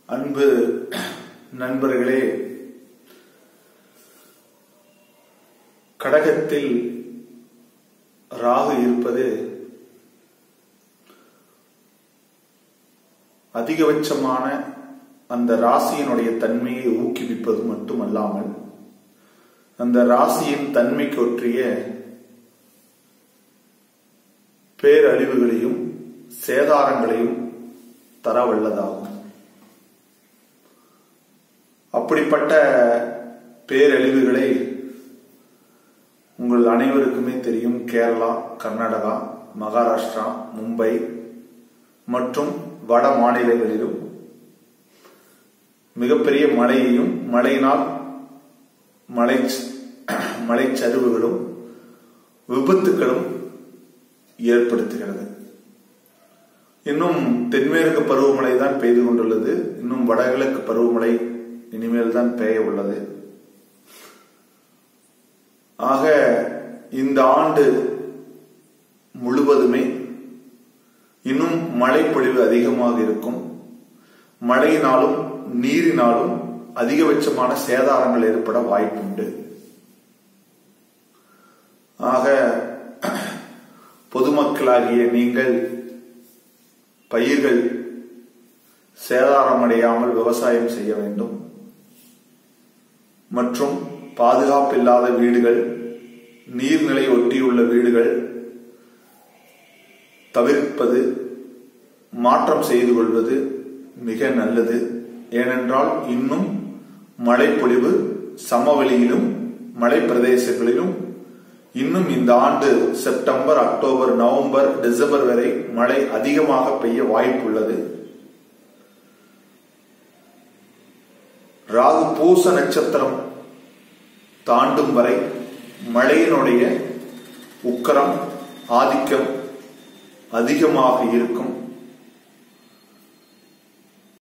அன்பு நண்பர்களே கடகத்தில் ராகு இருப்பது அதிகபட்சமான அந்த ராசியினுடைய தன்மையை ஊக்குவிப்பது மட்டுமல்லாமல் அந்த ராசியின் தன்மைக்கு ஒற்றிய பேரழிவுகளையும் சேதாரங்களையும் தரவல்லதாகும் அப்படிப்பட்ட பேரழிவுகளை உங்கள் அனைவருக்குமே தெரியும் கேரளா கர்நாடகா மகாராஷ்டிரா மும்பை மற்றும் வட மாநிலங்களிலும் மிகப்பெரிய மழையையும் மழையினால் மலை மலைச்சரிவுகளும் விபத்துகளும் ஏற்படுத்துகிறது இன்னும் தென்மேற்கு பருவமழை தான் பெய்து கொண்டுள்ளது இன்னும் வடகிழக்கு பருவமழை இனிமேல் தான் பெய்ய உள்ளது ஆக இந்த ஆண்டு முழுவதுமே இன்னும் மழைப்பொழிவு அதிகமாக இருக்கும் மழையினாலும் நீரினாலும் அதிகபட்சமான சேதாரங்கள் ஏற்பட வாய்ப்புண்டு ஆக பொதுமக்களாகிய நீங்கள் பயிர்கள் சேதாரமடையாமல் விவசாயம் செய்ய வேண்டும் மற்றும் பாதுகாப்பில்லாத வீடுகள் நீர்நிலை ஒட்டியுள்ள வீடுகள் தவிர்ப்பது மாற்றம் செய்து கொள்வது மிக நல்லது ஏனென்றால் இன்னும் மழைப்பொழிவு சமவெளியிலும் மலை பிரதேசங்களிலும் இன்னும் இந்த ஆண்டு செப்டம்பர் அக்டோபர் நவம்பர் டிசம்பர் வரை மழை அதிகமாக பெய்ய வாய்ப்புள்ளது ராகு பூச நட்சத்திரம் தாண்டும் வரை மழையினுடைய உக்கரம் ஆதிக்கம் அதிகமாக இருக்கும்